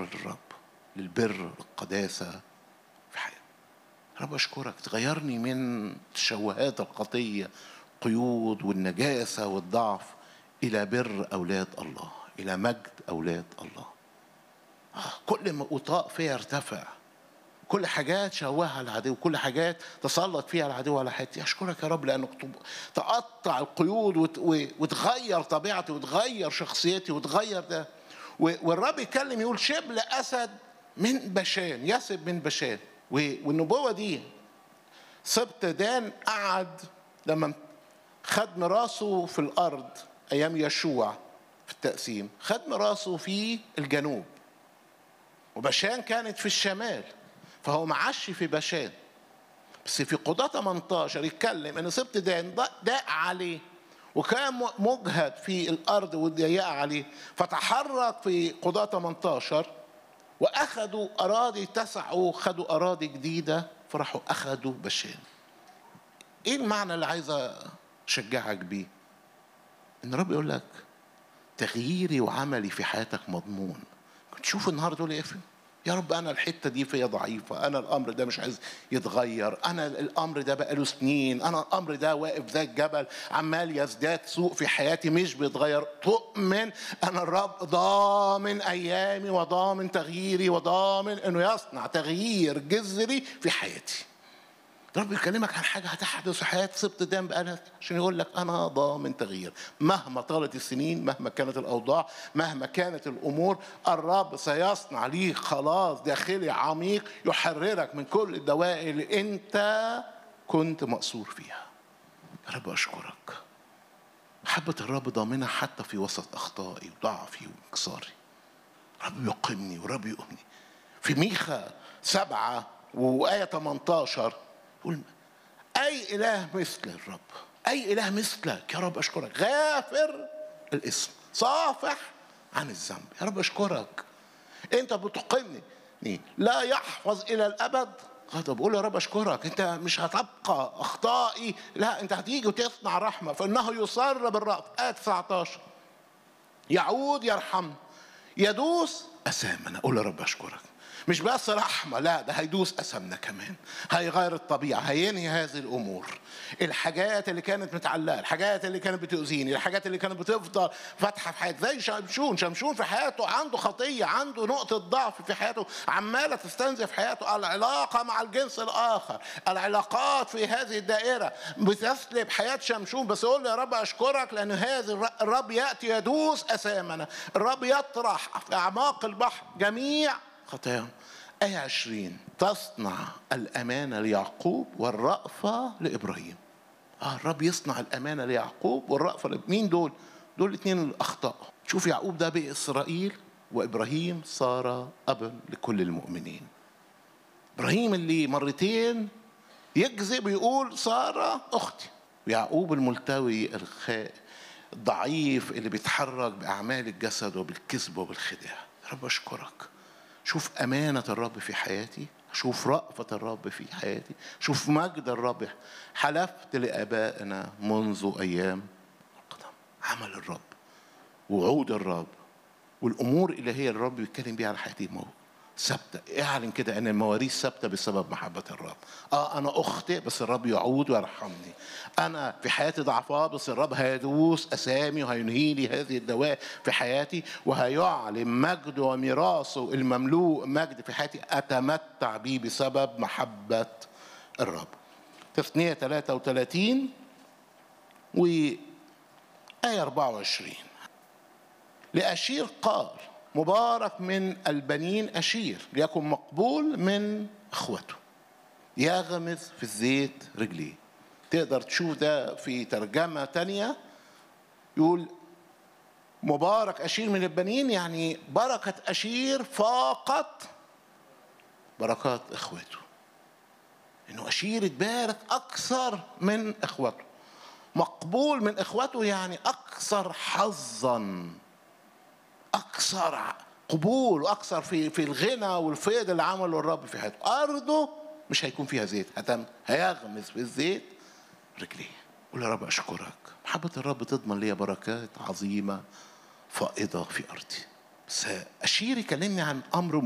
للرب للبر للقداسة في حياتي رب أشكرك تغيرني من تشوهات الخطية قيود والنجاسة والضعف إلى بر أولاد الله إلى مجد أولاد الله آه، كل ما أطاء فيها ارتفع كل حاجات شوهها العدو كل حاجات تسلط فيها العدو على حياتي أشكرك يا رب لأنك تقطع القيود وتغير طبيعتي وتغير شخصيتي وتغير ده والرب يتكلم يقول شبل أسد من بشان يسب من بشان والنبوة دي سبت دان قعد لما خد مراسه في الأرض أيام يشوع في التقسيم خد مراسه في الجنوب وبشان كانت في الشمال فهو معش في بشان بس في قضاة 18 يتكلم ان سبت دان داق عليه وكان مجهد في الارض وضيقه عليه فتحرك في قضاة 18 واخذوا اراضي تسعوا خدوا اراضي جديده فراحوا اخذوا بشان ايه المعنى اللي عايز اشجعك بيه ان رب يقول لك تغييري وعملي في حياتك مضمون تشوف النهارده تقول ايه يا رب انا الحته دي فيا ضعيفه انا الامر ده مش عايز يتغير انا الامر ده بقاله سنين انا الامر ده واقف زي الجبل عمال يزداد سوء في حياتي مش بيتغير تؤمن انا الرب ضامن ايامي وضامن تغييري وضامن انه يصنع تغيير جذري في حياتي رب يكلمك عن حاجة هتحدث في حياة سبط دم بقالها عشان يقول لك أنا ضامن تغيير مهما طالت السنين مهما كانت الأوضاع مهما كانت الأمور الرب سيصنع ليك خلاص داخلي عميق يحررك من كل الدوائر اللي أنت كنت مقصور فيها يا رب أشكرك محبة الرب ضامنة حتى في وسط أخطائي وضعفي وانكساري رب يقيمني ورب يقومني في ميخا سبعة وآية 18 يقول أي إله مثل الرب أي إله مثلك يا رب أشكرك غافر الاسم صافح عن الذنب يا رب أشكرك أنت بتقيمني لا يحفظ إلى الأبد غضب بقول يا رب أشكرك أنت مش هتبقى أخطائي لا أنت هتيجي وتصنع رحمة فإنه يصر بالرأف آية 19 يعود يرحم يدوس أسامنا قول يا رب أشكرك مش بس رحمة لا ده هيدوس أسمنا كمان هيغير الطبيعة هينهي هذه الأمور الحاجات اللي كانت متعلقة الحاجات اللي كانت بتؤذيني الحاجات اللي كانت بتفضل فاتحة في حياتي زي شمشون شمشون في حياته عنده خطية عنده نقطة ضعف في حياته عمالة تستنزف حياته العلاقة مع الجنس الآخر العلاقات في هذه الدائرة بتسلب حياة شمشون بس يقول يا رب أشكرك لأن هذا الرب يأتي يدوس أسامنا الرب يطرح في أعماق البحر جميع خطاياهم آية عشرين تصنع الأمانة ليعقوب والرأفة لإبراهيم آه الرب يصنع الأمانة ليعقوب والرأفة لإبراهيم مين دول؟ دول الاثنين الأخطاء شوف يعقوب ده بإسرائيل وإبراهيم صار أبا لكل المؤمنين إبراهيم اللي مرتين يكذب ويقول سارة أختي ويعقوب الملتوي الخاء الضعيف اللي بيتحرك بأعمال الجسد وبالكذب وبالخداع رب أشكرك شوف أمانة الرب في حياتي شوف رأفة الرب في حياتي شوف مجد الرب حلفت لآبائنا منذ أيام القدم عمل الرب وعود الرب والأمور اللي هي الرب بيتكلم بيها على حياتي موجود ثابتة اعلن كده ان المواريث ثابتة بسبب محبة الرب اه انا اخطئ بس الرب يعود ويرحمني انا في حياتي ضعفاء بس الرب هيدوس اسامي وهينهي لي هذه الدواء في حياتي وهيعلن مجده وميراثه المملوء مجد في حياتي اتمتع به بسبب محبة الرب تثنية 33 و آية 24 لأشير قال مبارك من البنين أشير ليكن مقبول من أخوته يغمز في الزيت رجليه تقدر تشوف ده في ترجمة تانية يقول مبارك أشير من البنين يعني بركة أشير فاقت بركات إخوته إنه أشير اتبارك أكثر من إخوته مقبول من إخوته يعني أكثر حظا اكثر قبول واكثر في في الغنى والفيض اللي عمله الرب في حياته ارضه مش هيكون فيها زيت هتم هيغمس في الزيت رجليه قول يا رب اشكرك محبه الرب تضمن لي بركات عظيمه فائضه في ارضي بس اشير يكلمني عن امر